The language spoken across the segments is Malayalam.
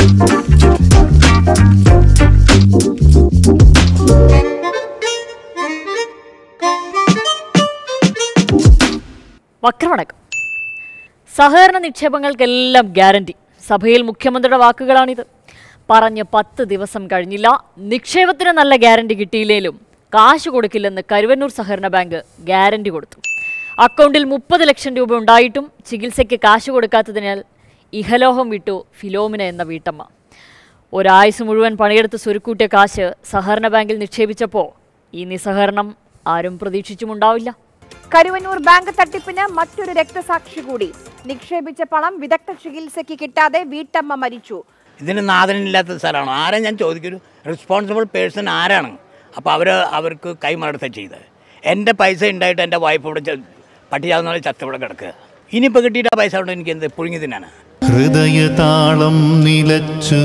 വക്രവണക്കം സഹകരണ നിക്ഷേപങ്ങൾക്കെല്ലാം ഗ്യാരണ്ടി സഭയിൽ മുഖ്യമന്ത്രിയുടെ വാക്കുകളാണിത് പറഞ്ഞ് പത്ത് ദിവസം കഴിഞ്ഞില്ല നിക്ഷേപത്തിന് നല്ല ഗ്യാരണ്ടി കിട്ടിയില്ലേലും കാശ് കൊടുക്കില്ലെന്ന് കരുവന്നൂർ സഹകരണ ബാങ്ക് ഗ്യാരണ്ടി കൊടുത്തു അക്കൗണ്ടിൽ മുപ്പത് ലക്ഷം രൂപ ഉണ്ടായിട്ടും ചികിത്സയ്ക്ക് കാശ് കൊടുക്കാത്തതിനാൽ ഇഹലോഹം വിട്ടു ഫിലോമിന എന്ന വീട്ടമ്മ ഒരായുസ് മുഴുവൻ പണിയെടുത്ത് സ്വരുക്കൂട്ടിയ കാശ് സഹകരണ ബാങ്കിൽ നിക്ഷേപിച്ചപ്പോൾ ഈ നിസ്സഹകരണം ആരും പ്രതീക്ഷിച്ചുമുണ്ടാവില്ല കരുവന്നൂർ ബാങ്ക് തട്ടിപ്പിന് മറ്റൊരു രക്തസാക്ഷി കൂടി നിക്ഷേപിച്ച പണം വിദഗ്ധ ചികിത്സയ്ക്ക് കിട്ടാതെ വീട്ടമ്മ മരിച്ചു ഇതിന് നാഥനില്ലാത്ത സ്ഥലമാണ് ആരാ ഞാൻ ചോദിക്കൊരു റെസ്പോൺസിബിൾ പേഴ്സൺ ആരാണ് അപ്പോൾ അവർ അവർക്ക് കൈമറടുത്ത ചെയ്തത് എൻ്റെ പൈസ ഉണ്ടായിട്ട് എൻ്റെ വൈഫ് ഇവിടെ ച- പട്ടിയാകുന്ന പോലെ ചത്തവിടെ കിടക്കുക ഇനിയിപ്പോൾ കിട്ടിയിട്ട് ആ പൈസ കൊണ്ട് എനിക്ക് എന്ത് പുഴുങ്ങി തിന്നാണ് ഹൃദയതാളം നിലച്ചു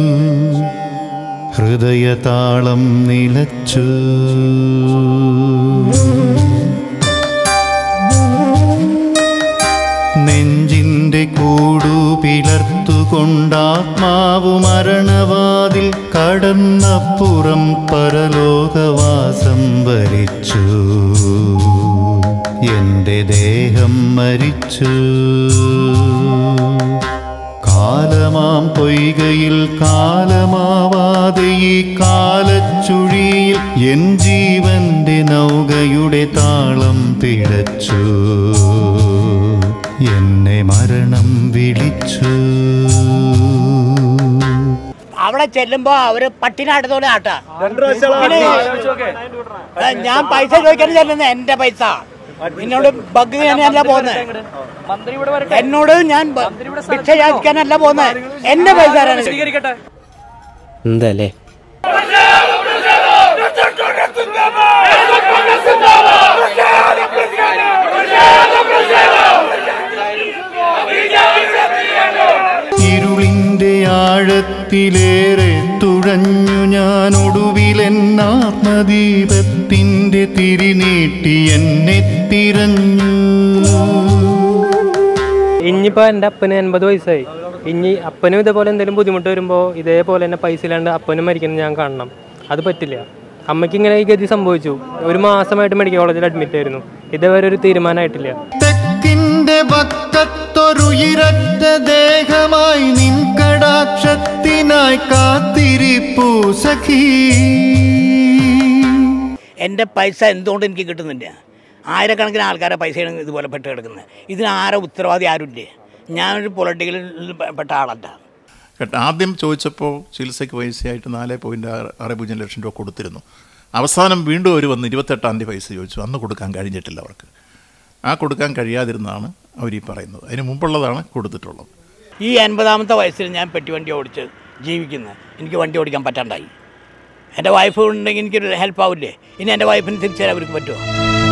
ഹൃദയതാളം നിലച്ചു നെഞ്ചിന്റെ കൂടു പിളർത്തുകൊണ്ടാത്മാവു മരണവാതിൽ കടന്നപ്പുറം പരലോകവാസം വരിച്ചു എന്റെ ദേഹം മരിച്ചു കാലമാം പൊയ്കയിൽ കാലമാവാതെ ഈ കാലച്ചുഴിയിൽ എൻ ജീവന്റെ നൗകയുടെ താളം തിളച്ചു എന്നെ മരണം വിളിച്ചു അവിടെ ചെല്ലുമ്പോൾ അവർ പട്ടിനാട്ടത്തോടെ ആട്ടാ പിന്നെ, ആ, ഞാൻ പൈസ ചോദിക്കാൻ ചെല്ലുന്നത് എൻ്റെ പൈസ എന്നോട് ബഗ് ചെയ്യാനല്ല പോകുന്നത് എന്നോട് ഞാൻ ബ- ഭിക്ഷ യാചിക്കാനല്ല പോകുന്നത് എൻ്റെ പൈസ ആരാണ് എന്തല്ലേ ഇരുളിന്റെ ആഴത്തിലേറെ തുഴഞ്ഞു ഞാൻ ഒടുവിലെൻ ആത്മദീപത്തിന്റെ തിരിനീട്ടി എന്നെ തിരഞ്ഞു ഇനിയിപ്പോൾ എൻ്റെ അപ്പന് എൺപത് വയസ്സായി ഇനി അപ്പനും ഇതേപോലെ എന്തെങ്കിലും ബുദ്ധിമുട്ട് വരുമ്പോൾ ഇതേപോലെ തന്നെ പൈസ ഇല്ലാണ്ട് അപ്പനും മരിക്കുന്നത് ഞാൻ കാണണം അത് പറ്റില്ല അമ്മയ്ക്ക് ഇങ്ങനെ ഈ ഗതി സംഭവിച്ചു ഒരു മാസമായിട്ട് മെഡിക്കൽ കോളേജിൽ അഡ്മിറ്റ് ആയിരുന്നു ഇതേവരെ ഒരു തീരുമാനമായിട്ടില്ല തെക്കിന്റെ പക്കത്തൊരുയിരറ്റ ദേഹമായി നിൻ കടാക്ഷത്തിനായി കാത്തിരിപ്പു സഖീ എൻ്റെ പൈസ എന്തുകൊണ്ട് എനിക്ക് കിട്ടുന്നില്ല ആയിരക്കണക്കിന് ആൾക്കാരെ പൈസയാണ് ഇതുപോലെ പെട്ട് കിടക്കുന്നത് ഇതിന് ആരെ ഉത്തരവാദി ആരുമില്ലേ ഞാനൊരു പൊളിറ്റിക്കലിൽ പെട്ട ആളല്ല കേട്ടോ ആദ്യം ചോദിച്ചപ്പോൾ ചികിത്സയ്ക്ക് പൈസയായിട്ട് നാല് പോയിൻറ്റ് ആറ് ആറ് പൂജ്യം ലക്ഷം രൂപ കൊടുത്തിരുന്നു അവസാനം വീണ്ടും അവർ വന്ന് ഇരുപത്തെട്ടാം തീയതി പൈസ ചോദിച്ചു അന്ന് കൊടുക്കാൻ കഴിഞ്ഞിട്ടില്ല അവർക്ക് ആ കൊടുക്കാൻ കഴിയാതിരുന്നാണ് അവർ ഈ പറയുന്നത് അതിന് മുമ്പുള്ളതാണ് കൊടുത്തിട്ടുള്ളത് ഈ എൺപതാമത്തെ വയസ്സിൽ ഞാൻ പെട്ടി വണ്ടി ഓടിച്ച് ജീവിക്കുന്നത് എനിക്ക് വണ്ടി ഓടിക്കാൻ പറ്റാണ്ടായി എൻ്റെ വൈഫ് ഉണ്ടെങ്കിൽ എനിക്കൊരു ഹെൽപ്പ് ആവില്ലേ ഇനി എൻ്റെ വൈഫിന് തിരിച്ചു തരാൻ അവർക്ക് പറ്റുമോ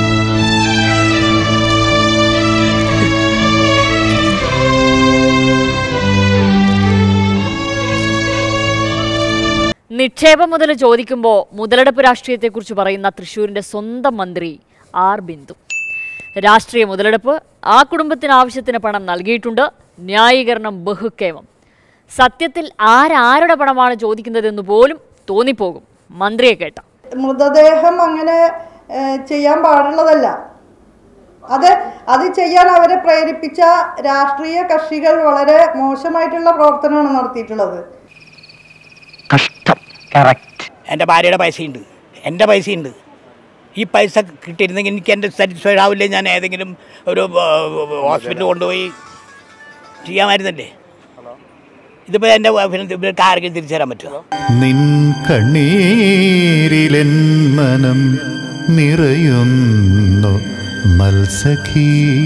നിക്ഷേപം മുതൽ ചോദിക്കുമ്പോൾ മുതലെടുപ്പ് രാഷ്ട്രീയത്തെക്കുറിച്ച് പറയുന്ന തൃശ്ശൂരിൻ്റെ സ്വന്തം മന്ത്രി ആർ ബിന്ദു രാഷ്ട്രീയ മുതലെടുപ്പ് ആ കുടുംബത്തിന് ആവശ്യത്തിന് പണം നൽകിയിട്ടുണ്ട് ന്യായീകരണം ബഹുക്കേമം സത്യത്തിൽ ആരാരുടെ പണമാണ് ചോദിക്കുന്നതെന്ന് പോലും തോന്നിപ്പോകും മന്ത്രിയെ കേട്ട മൃതദേഹം അങ്ങനെ ഏഹ്, ചെയ്യാൻ പാടുള്ളതല്ല അത് അത് ചെയ്യാൻ അവരെ പ്രേരിപ്പിച്ച രാഷ്ട്രീയ കക്ഷികൾ വളരെ മോശമായിട്ടുള്ള പ്രവർത്തനമാണ് നടത്തിയിട്ടുള്ളത് എൻ്റെ ഭാര്യയുടെ പൈസയുണ്ട് എൻ്റെ പൈസയുണ്ട് ഈ പൈസ കിട്ടിയിരുന്നെങ്കിൽ എനിക്ക് എൻ്റെ സാറ്റിസ്ഫൈഡ് ആവില്ലേ ഞാൻ ഏതെങ്കിലും ഒരു ഹോസ്പിറ്റലിൽ കൊണ്ടുപോയി ചെയ്യാമായിരുന്നല്ലേ ഇതിപ്പോൾ എൻ്റെ വൈഫിന് ഇവർക്ക് ആരെങ്കിലും തിരിച്ചു തരാൻ പറ്റുമോ നിൻ കണ്ണീരിലെൻ മനം നിറയുന്നു മത്സഖീ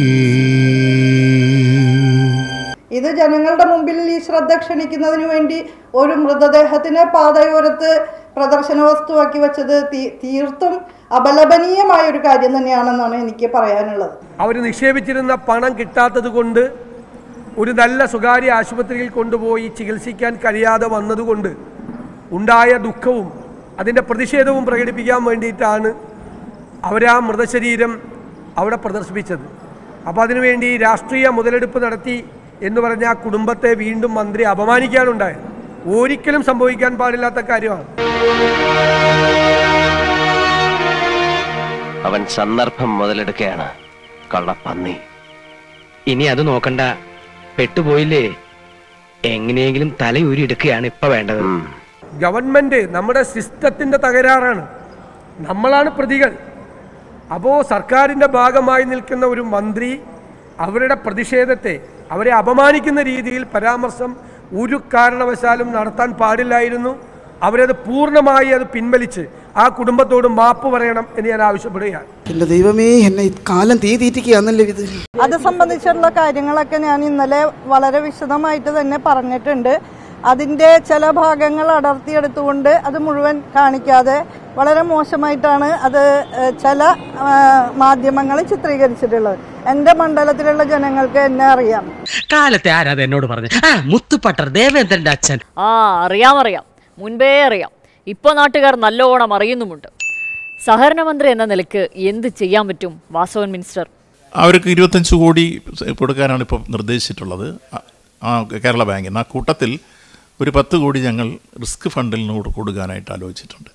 ഇത് ജനങ്ങളുടെ മുമ്പിൽ ഈ ശ്രദ്ധ ക്ഷണിക്കുന്നതിന് വേണ്ടി ഒരു മൃതദേഹത്തിനെ പാതയോരത്ത് പ്രദർശന വസ്തുവാക്കി വെച്ചത് തീ- തീർത്തും അപലപനീയമായ ഒരു കാര്യം തന്നെയാണെന്നാണ് എനിക്ക് പറയാനുള്ളത് അവർ നിക്ഷേപിച്ചിരുന്ന പണം കിട്ടാത്തത് കൊണ്ട് ഒരു നല്ല സ്വകാര്യ ആശുപത്രിയിൽ കൊണ്ടുപോയി ചികിത്സിക്കാൻ കഴിയാതെ വന്നതുകൊണ്ട് ഉണ്ടായ ദുഃഖവും അതിൻ്റെ പ്രതിഷേധവും പ്രകടിപ്പിക്കാൻ വേണ്ടിയിട്ടാണ് അവരാ മൃതശരീരം അവിടെ പ്രദർശിപ്പിച്ചത് അപ്പോൾ അതിനുവേണ്ടി രാഷ്ട്രീയ മുതലെടുപ്പ് നടത്തി എന്ന് പറഞ്ഞ ആ കുടുംബത്തെ വീണ്ടും മന്ത്രി അപമാനിക്കാനുണ്ടായത് ഒരിക്കലും സംഭവിക്കാൻ പാടില്ലാത്ത കാര്യമാണ് അവൻ സന്ദർഭം മുതലെടുക്കുകയാണ് കള്ളപ്പന്നി ഇനി അത് നോക്കണ്ട പെട്ടുപോയില്ലേ എങ്ങനെയെങ്കിലും തലയൂരി എടുക്കുകയാണ് ഇപ്പൊ വേണ്ടത് ഗവൺമെന്റ് നമ്മുടെ സിസ്റ്റത്തിന്റെ തകരാറാണ് നമ്മളാണ് പ്രതികൾ അപ്പോൾ സർക്കാരിൻ്റെ ഭാഗമായി നിൽക്കുന്ന ഒരു മന്ത്രി അവരുടെ പ്രതിഷേധത്തെ അവരെ അപമാനിക്കുന്ന രീതിയിൽ പരാമർശം ഒരു കാരണവശാലും നടത്താൻ പാടില്ലായിരുന്നു അവരത് പൂർണ്ണമായി അത് പിൻവലിച്ച് ആ കുടുംബത്തോട് മാപ്പ് പറയണം എന്ന് ഞാൻ ആവശ്യപ്പെടുകയാണ് എന്റെ ദൈവമേ എന്നെ ഈ കാലം തീ തീറ്റിക്കുകയാണല്ലോ ഇത് അത് സംബന്ധിച്ചുള്ള കാര്യങ്ങളൊക്കെ ഞാൻ ഇന്നലെ വളരെ വിശദമായിട്ട് തന്നെ പറഞ്ഞിട്ടുണ്ട് അതിന്റെ ചില ഭാഗങ്ങൾ അടർത്തിയെടുത്തുകൊണ്ട് അത് മുഴുവൻ കാണിക്കാതെ വളരെ മോശമായിട്ടാണ് അത് ഏഹ്, ചില മാധ്യമങ്ങൾ ചിത്രീകരിച്ചിട്ടുള്ളത് എൻ്റെ മണ്ഡലത്തിലുള്ള ജനങ്ങൾക്ക് എന്നെ അറിയാം കാലത്തെ ആരാത് എന്നോട് പറഞ്ഞു ആ മുത്തുപട്ടർ ദേവേന്ദ്രന്റെ അച്ഛൻ ആ അറിയാം അറിയാം മുൻപേ അറിയാം ഇപ്പോൾ നാട്ടുകാർ നല്ലോണം അറിയുന്നുമുണ്ട് സഹകരണ മന്ത്രി എന്ന നിലയ്ക്ക് എന്ത് ചെയ്യാൻ പറ്റും വാസവൻ മിനിസ്റ്റർ അവർക്ക് ഇരുപത്തഞ്ച് കോടി കൊടുക്കാനാണ് ഇപ്പോൾ നിർദ്ദേശിച്ചിട്ടുള്ളത് ആ- ആ കേരള ബാങ്കിന് ആ കൂട്ടത്തിൽ ഒരു പത്ത് കോടി ഞങ്ങൾ റിസ്ക് ഫണ്ടിൽ നിന്ന് കൊടുക്കാനായിട്ട് ആലോചിച്ചിട്ടുണ്ട്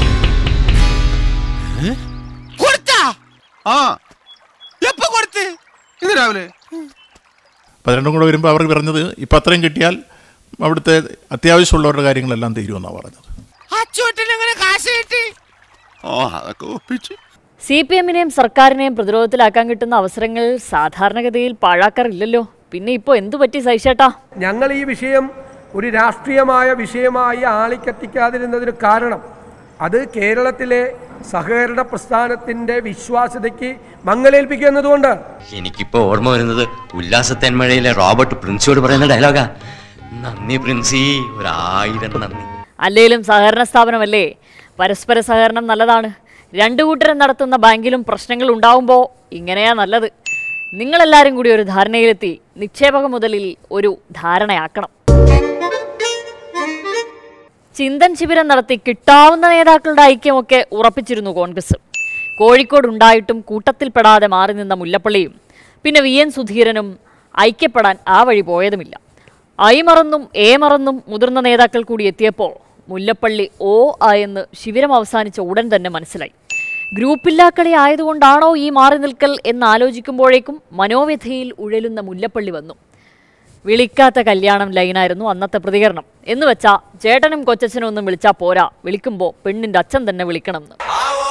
കൊടുത്താ ആ എപ്പോ കൊടുത്ത് ഇന്ന് രാവിലെ അപ്പോൾ രണ്ടും കൂടെ വരുമ്പോൾ അവർ പറഞ്ഞത് ഇപ്പം അത്രയും കിട്ടിയാൽ അവിടുത്തെ അത്യാവശ്യമുള്ളവരുടെ കാര്യങ്ങളെല്ലാം തീരുമെന്നാണ് പറഞ്ഞത് അച്ചോട്ടിന് എങ്ങനെ കാശ് കിട്ടി ഓ അതൊക്കെ ഒപ്പിച്ച് സി പി എമ്മിനെയും സർക്കാരിനെയും പ്രതിരോധത്തിലാക്കാൻ കിട്ടുന്ന അവസരങ്ങൾ സാധാരണഗതിയിൽ പാഴാക്കാറില്ലല്ലോ പിന്നെ ഇപ്പോൾ എന്തു പറ്റി സൈഷേട്ടാ ഞങ്ങൾ ഈ വിഷയം ഒരു രാഷ്ട്രീയമായ വിഷയമായി ആളിക്കത്തിക്കാതിരുന്നതിന് കാരണം അത് കേരളത്തിലെ സഹകരണ പ്രസ്ഥാനത്തിന്റെ വിശ്വാസ്യതയ്ക്ക് മങ്ങലേൽപ്പിക്കുക എന്നതുകൊണ്ടാണ് എനിക്കിപ്പോ ഓർമ്മ വരുന്നത് ഉല്ലാസത്തേന്മഴയിലെ റോബർട്ട് പ്രിൻസിയോട് പറയുന്ന ഡയലോഗാ നന്ദി പ്രിൻസി ഒരായിരം നന്ദി അല്ലേലും സഹകരണ സ്ഥാപനമല്ലേ പരസ്പര സഹകരണം നല്ലതാണ് രണ്ടു കൂട്ടരും നടത്തുന്ന ബാങ്കിലും പ്രശ്നങ്ങൾ ഉണ്ടാവുമ്പോൾ ഇങ്ങനെയാ നല്ലത് നിങ്ങളെല്ലാവരും കൂടി ഒരു ധാരണയിലെത്തി നിക്ഷേപക മുതലിൽ ഒരു ധാരണയാക്കണം ചിന്തൻ ശിബിരം നടത്തി കിട്ടാവുന്ന നേതാക്കളുടെ ഐക്യമൊക്കെ ഉറപ്പിച്ചിരുന്നു കോൺഗ്രസ് കോഴിക്കോട് ഉണ്ടായിട്ടും കൂട്ടത്തിൽപ്പെടാതെ മാറി നിന്ന മുല്ലപ്പള്ളിയും പിന്നെ വി എൻ സുധീരനും ഐക്യപ്പെടാൻ ആ വഴി പോയതുമില്ല ഐ മറന്നും എ മറന്നും മുതിർന്ന നേതാക്കൾ കൂടി എത്തിയപ്പോൾ മുല്ലപ്പള്ളി ഓ ആയെന്ന് ശിബിരം അവസാനിച്ച ഉടൻ തന്നെ മനസ്സിലായി ഗ്രൂപ്പില്ലാ കളി ആയതുകൊണ്ടാണോ ഈ മാറി നിൽക്കൽ എന്ന് ആലോചിക്കുമ്പോഴേക്കും മനോവ്യഥയിൽ ഉഴലുന്ന മുല്ലപ്പള്ളി വന്നു വിളിക്കാത്ത കല്യാണം ലൈനായിരുന്നു അന്നത്തെ പ്രതികരണം എന്ന് വെച്ചാ ചേട്ടനും കൊച്ചച്ഛനും ഒന്നും വിളിച്ചാ പോരാ വിളിക്കുമ്പോ പെണ്ണിന്റെ അച്ഛൻ തന്നെ വിളിക്കണം എന്ന്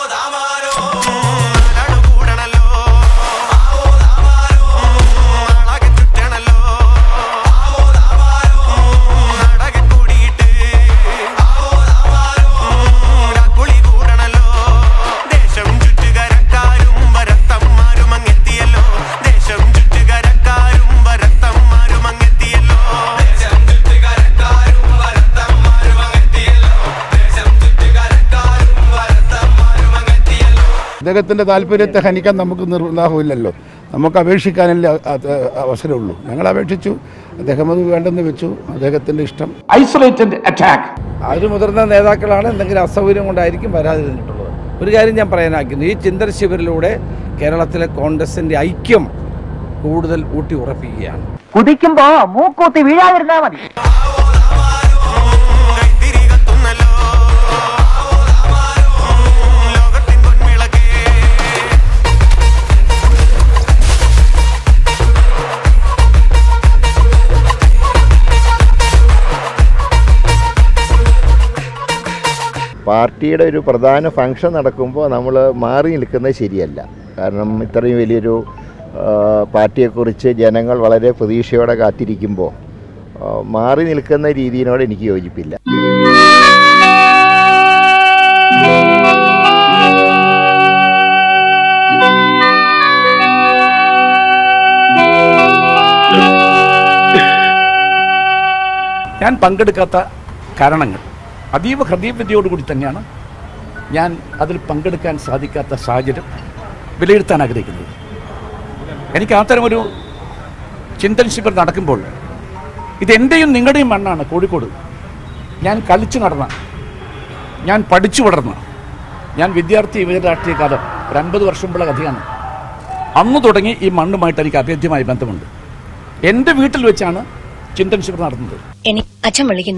ദേശം ചുറ്റുകരക്കാരും വരത്തന്മാരും അങ്ങെത്തിയല്ലോ ദേശം ചുറ്റുകരക്കാരും വരത്തന്മാരും അങ്ങെത്തിയല്ലോ ദേശം ചുറ്റുകരക്കാരും വരത്തന്മാരും അങ്ങെത്തിയല്ലോ ദേശം ചുറ്റുകരക്കാരും വരത്തന്മാരും അങ്ങെത്തിയല്ലോ അദ്ദേഹത്തിൻ്റെ താല്പര്യത്തെ ഹനിക്കാൻ നമുക്ക് നിർവാഹമില്ലല്ലോ നമുക്ക് അപേക്ഷിക്കാനല്ലേ അ- അത് അവസരമുള്ളൂ ഞങ്ങൾ അപേക്ഷിച്ചു അദ്ദേഹം അത് വേണ്ടെന്ന് വെച്ചു അദ്ദേഹത്തിൻ്റെ ഇഷ്ടം ഐസൊലേറ്റഡ് അറ്റാക്ക് അവർ മുതിർന്ന നേതാക്കളാണ് എന്തെങ്കിലും അസൗകര്യം കൊണ്ടായിരിക്കും വരാതിരുന്നിട്ടുള്ളത് ഒരു കാര്യം ഞാൻ പറയാനാക്കുന്നു ഈ ചിന്തന ശിബിരിലൂടെ കേരളത്തിലെ കോൺഗ്രസിന്റെ ഐക്യം കൂടുതൽ ഊട്ടി ഉറപ്പിക്കുകയാണ് കുതിക്കുമ്പോ മൂക്കൂത്തി വീഴാതിരുന്നാ മതി പാർട്ടിയുടെ ഒരു പ്രധാന ഫംഗ്ഷൻ നടക്കുമ്പോൾ നമ്മൾ മാറി നിൽക്കുന്നത് ശരിയല്ല കാരണം ഇത്രയും വലിയൊരു ആ, പാർട്ടിയെക്കുറിച്ച് ജനങ്ങൾ വളരെ പ്രതീക്ഷയോടെ കാത്തിരിക്കുമ്പോൾ ആ, മാറി നിൽക്കുന്ന രീതിയിനോട് എനിക്ക് യോജിപ്പില്ല ഞാൻ പങ്കെടുക്കാത്ത കാരണങ്ങൾ അതീവ ഹൃദയവിദ്യയോടുകൂടി തന്നെയാണ് ഞാൻ അതിൽ പങ്കെടുക്കാൻ സാധിക്കാത്ത സാഹചര്യം വിലയിരുത്താൻ ആഗ്രഹിക്കുന്നത് എനിക്ക് അത്തരമൊരു ചിന്തൻ ശിബിർ നടക്കുമ്പോൾ ഇതെൻ്റെയും നിങ്ങളുടെയും മണ്ണാണ് കോഴിക്കോട് ഞാൻ കളിച്ചു നടന്ന ഞാൻ പഠിച്ചു വളർന്ന ഞാൻ വിദ്യാർത്ഥി യുവജന രാഷ്ട്രീയ കാലം ഒരു അൻപത് വർഷം മുമ്പുള്ള കഥയാണ് അന്ന് തുടങ്ങി ഈ മണ്ണുമായിട്ട് എനിക്ക് അഭേദ്യമായ ബന്ധമുണ്ട് എൻ്റെ വീട്ടിൽ വെച്ചാണ് ചിന്തൻ ശിബിർ നടന്നത് എനി അച്ഛൻ വിളിക്കുന്നു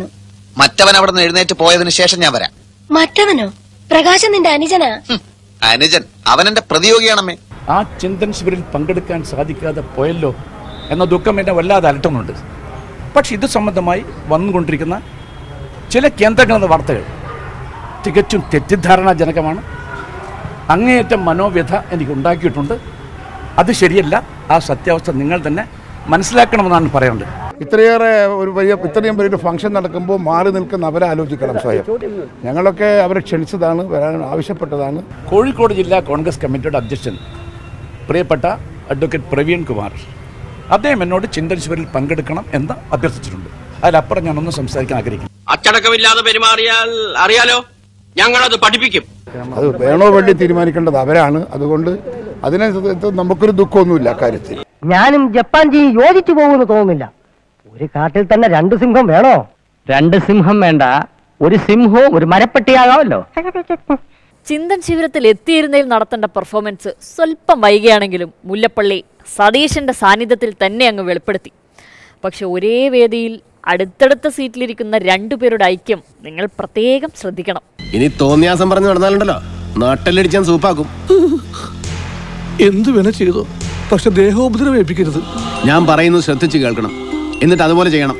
മറ്റവൻ അവിടെ നിന്ന് എഴുന്നേറ്റ് പോയതിനു ശേഷം ഞാൻ വരാം മറ്റവനോ പ്രകാശൻ നിന്റെ അനുജനാ അനുജൻ അവൻ എന്റെ പ്രതിയോഗിയാണമ്മേ ആ ചിന്തൻ ശിബിരിൽ പങ്കെടുക്കാൻ സാധിക്കാതെ പോയല്ലോ എന്ന ദുഃഖം എന്നെ വല്ലാതെ അലട്ടുന്നുണ്ട് പക്ഷെ ഇത് സംബന്ധമായി വന്നുകൊണ്ടിരിക്കുന്ന ചില കേന്ദ്രങ്ങളെന്ന വാർത്തകൾ തികച്ചും തെറ്റിദ്ധാരണാജനകമാണ് അങ്ങേയറ്റം മനോവ്യഥ എനിക്ക് ഉണ്ടാക്കിയിട്ടുണ്ട് അത് ശരിയല്ല ആ സത്യാവസ്ഥ നിങ്ങൾ തന്നെ മനസ്സിലാക്കണമെന്നാണ് പറയുന്നത് ഇത്രയേറെ ഒരു വലിയ ഇത്രയും വലിയൊരു ഫംഗ്ഷൻ നടക്കുമ്പോൾ മാറി നിൽക്കുന്ന അവരെ ആലോചിക്കണം സ്വയം ഞങ്ങളൊക്കെ അവരെ ക്ഷണിച്ചതാണ് വരാൻ ആവശ്യപ്പെട്ടതാണ് കോഴിക്കോട് ജില്ലാ കോൺഗ്രസ് കമ്മിറ്റിയുടെ അധ്യക്ഷൻ പ്രിയപ്പെട്ട അഡ്വക്കേറ്റ് പ്രവീൺ കുമാർ അദ്ദേഹം എന്നോട് ചിന്തൻ ശിവരിൽ പങ്കെടുക്കണം എന്ന് അഭ്യർത്ഥിച്ചിട്ടുണ്ട് അതിലപ്പുറം ഞാനൊന്നും സംസാരിക്കാൻ ആഗ്രഹിക്കുന്നു അച്ചടക്കമില്ലാതെ പെരുമാറിയാൽ അറിയാലോ ഞങ്ങളത് പഠിപ്പിക്കും അത് വേണോ വേണ്ടി തീരുമാനിക്കേണ്ടത് അവരാണ് അതുകൊണ്ട് അതിനകത്ത് നമുക്കൊരു ദുഃഖമൊന്നുമില്ല അക്കാര്യത്തിൽ ഞാനും ജപ്പാൻ ജി യോജിച്ചു പോകുമെന്ന് തോന്നുന്നില്ല ഒരു കാട്ടിൽ തന്നെ രണ്ട് സിംഹം വേണോ രണ്ട് സിംഹം വേണ്ട ഒരു സിംഹവും ഒരു മരപ്പട്ടിയാകാമല്ലോ ചിന്തൻ ശിബിരത്തിൽ എത്തിയിരുന്നതിൽ നടത്തേണ്ട പെർഫോമൻസ് സ്വല്പം വൈകിയാണെങ്കിലും മുല്ലപ്പള്ളി സതീശന്റെ സാന്നിധ്യത്തിൽ തന്നെ അങ്ങ് വെളിപ്പെടുത്തി പക്ഷെ ഒരേ വേദിയിൽ അടുത്തടുത്ത സീറ്റിലിരിക്കുന്ന രണ്ടുപേരുടെ ഐക്യം നിങ്ങൾ പ്രത്യേകം ശ്രദ്ധിക്കണം ഇനി തോന്നിയാസം പറഞ്ഞു നടന്നാലുണ്ടല്ലോ നാട്ടിലടിച്ചാൻ സൂപ്പാക്കും എന്തു വേണ ചെയ്തോ പക്ഷെ ദേഹോപദ്രവം ഏൽപ്പിക്കരുത് ഞാൻ പറയുന്നത് ശ്രദ്ധിച്ച് കേൾക്കണം എന്നിട്ട് അതുപോലെ ചെയ്യണം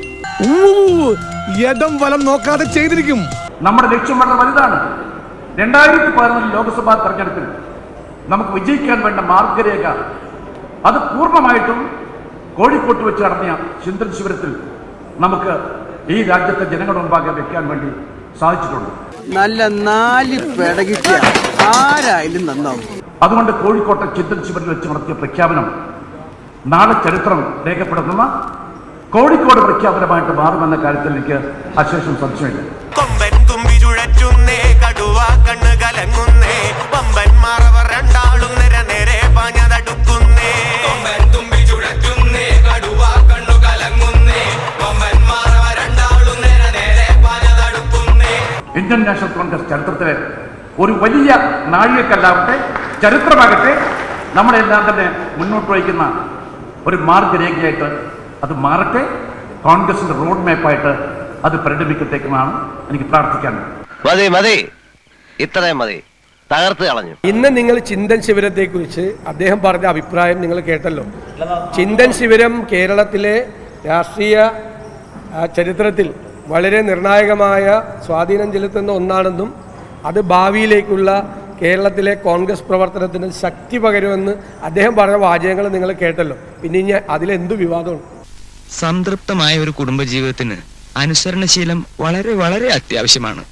ഇടം വലം നോക്കാതെ ചെയ്തിരിക്കും നമ്മുടെ ലക്ഷ്യം വളരെ വലുതാണ് രണ്ടായിരത്തി പതിനൊന്നിൽ ലോക്സഭാ തെരഞ്ഞെടുപ്പിൽ നമുക്ക് വിജയിക്കാൻ വേണ്ട മാർഗരേഖ അത് പൂർണ്ണമായിട്ടും കോഴിക്കോട്ട് വെച്ച് നടത്തിയ ചിന്തൻ ശിബിരത്തിൽ നമുക്ക് ഈ രാജ്യത്തെ ജനങ്ങളുടെ മുമ്പാകെ വെക്കാൻ വേണ്ടി സാധിച്ചിട്ടുണ്ട് നല്ല നാല് പെടകിട്ട ആരായാലും നന്നാവും അതുകൊണ്ട് കോഴിക്കോട്ടെ ചിന്തൻ ശിബിരത്തിൽ വെച്ച് നടത്തിയ പ്രഖ്യാപനം നാളെ ചരിത്രം രേഖപ്പെടുത്തുന്ന കോഴിക്കോട് പ്രഖ്യാപനമായിട്ട് മാറുമെന്ന കാര്യത്തിൽ എനിക്ക് അശേഷം സംശയമില്ല കൊമ്പൻ തുമ്പി ചുഴറ്റുന്നേ കടുവ കണ്ണ് കലങ്ങുന്നേ പമ്പന്മാർ അവർ രണ്ടാളും നിര നേരെ പാഞ്ഞതടുക്കുന്നേ കൊമ്പൻ തുമ്പി ചുഴറ്റുന്നേ കടുവ കണ്ണു കലങ്ങുന്നേ പമ്പന്മാർ അവർ രണ്ടാളും നിര നേരെ പാഞ്ഞതടുക്കുന്നേ ഇന്ത്യൻ നാഷണൽ കോൺഗ്രസ് ചരിത്രത്തിലെ ഒരു വലിയ നാഴികക്കല്ലാവട്ടെ ചരിത്രമാകട്ടെ നമ്മളെല്ലാം തന്നെ മുന്നോട്ട് വയ്ക്കുന്ന ഒരു മാർഗരേഖയായിട്ട് അത് മാറട്ടെ കോൺഗ്രസിന്റെ റോഡ് മാപ്പായിട്ട് അത് പരിണമിക്കത്തേക്കുമാണ് എനിക്ക് പ്രാർത്ഥിക്കാൻ മതി മതി ഇത്രയും മതി തകർത്ത് കളഞ്ഞു ഇന്ന് നിങ്ങൾ ചിന്തൻ ശിബിരത്തെക്കുറിച്ച് അദ്ദേഹം പറഞ്ഞ അഭിപ്രായം നിങ്ങൾ കേട്ടല്ലോ ചിന്തൻ ശിബിരം കേരളത്തിലെ രാഷ്ട്രീയ ആ, ചരിത്രത്തിൽ വളരെ നിർണായകമായ സ്വാധീനം ചെലുത്തുന്ന ഒന്നാണെന്നും അത് ഭാവിയിലേക്കുള്ള കേരളത്തിലെ കോൺഗ്രസ് പ്രവർത്തനത്തിന് ശക്തി പകരുമെന്ന് അദ്ദേഹം പറഞ്ഞ വാചകങ്ങൾ നിങ്ങൾ കേട്ടല്ലോ പിന്നെ ഇനി അതിലെന്ത് വിവാദമുണ്ട് സംതൃപ്തമായ ഒരു കുടുംബജീവിതത്തിന് അനുസരണശീലം വളരെ വളരെ അത്യാവശ്യമാണ്